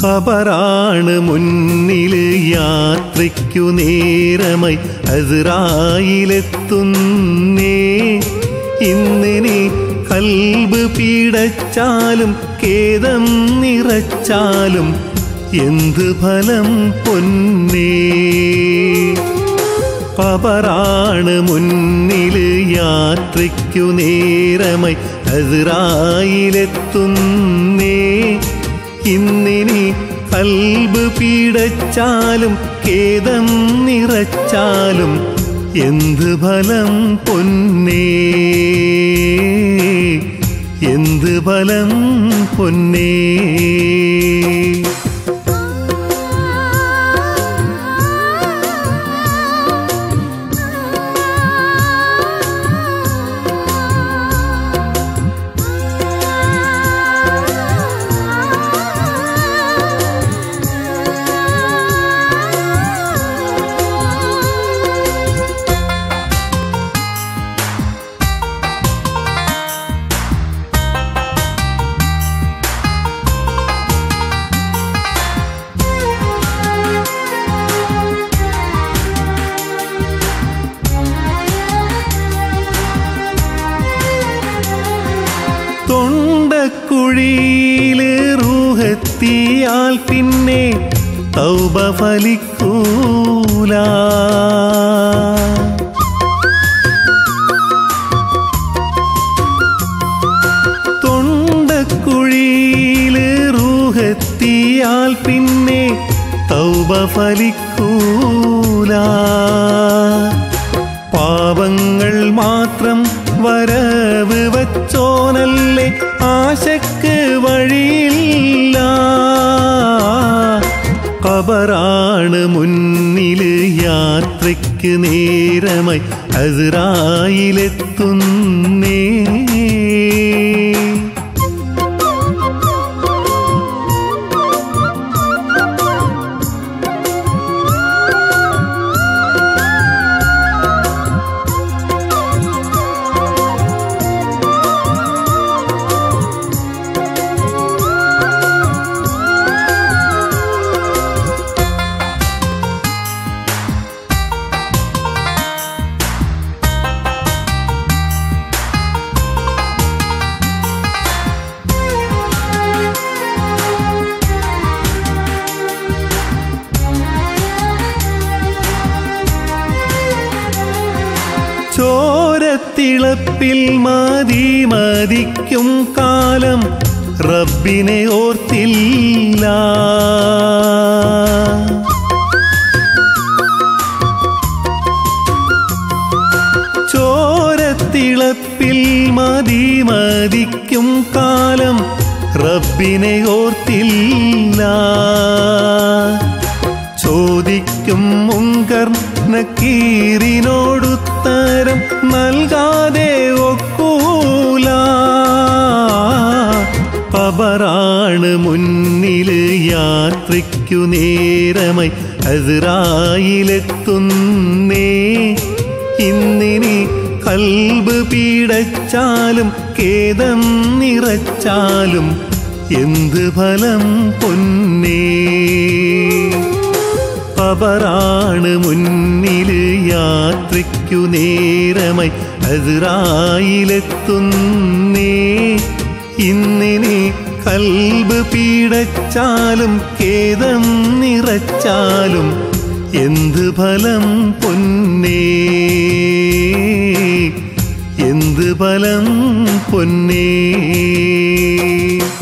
ഖബറാണ് മുന്നില് യാത്രയ്ക്കു നേരമായി അസ്രായിലെത്തുന്നേ ഇന്നിനി കൽബ് പീഡച്ചാലും ഖേദം നിറച്ചാലും എന്ത് ഫലം പൊന്നേ ഖബറാണ് മുന്നില് യാത്രയ്ക്കു നേരമായി അസ്രായിലെത്തുന്നേ ഇന്നിനി കൽബ് പീഡച്ചാലും ഖേദം നിറച്ചാലും എന്ത് ഫലം പൊന്നേ എന്ത് ഫലം പൊന്നേ തൊണ്ടക്കുഴിയില് റൂഹെത്തിയാൽ പിന്നെ തൗബ ഫലിക്കൂല തൊണ്ടക്കുഴിയില് റൂഹെത്തിയാൽ പിന്നെ തൗബ ഫലിക്കൂല പാപങ്ങൾ മാത്രം വരവ് വച്ചോനല്ലേ ആശക്ക് വഴിയില്ല കബറാണ് മുന്നില് യാത്രയ്ക്ക് നേരമായി അസ്രായിലെത്തുന്നേ ചോരത്തിളപ്പിൽ മതി മതിക്കും കാലം റബ്ബിനെ ഓർത്തില്ല ചോരത്തിളപ്പിൽ മതി മതിക്കും കാലം റബ്ബിനെ ഓർത്തില്ല ചോദിക്കും മുങ്കർ നക്കീറിനോടുത്തരം നൽകാതെ ഒക്കൂല പബറാണ് മുന്നില് യാത്രയ്ക്കു നേരമായി അസ്രായിലെത്തുന്നേ ഇന്നിനി കൽബ് പീഡച്ചാലും ഖേദം നിറച്ചാലും എന്ത് ഫലം പൊന്നേ ഖബറാണ് മുന്നില് യാത്രയ്ക്കു നേരമായി അസ്രായിലെത്തുന്നേ ഇന്നിനി കൽബ് പീഡച്ചാലും ഖേദം നിറച്ചാലും എന്ത് ഫലം പൊന്നേ എന്ത് ഫലം പൊന്നേ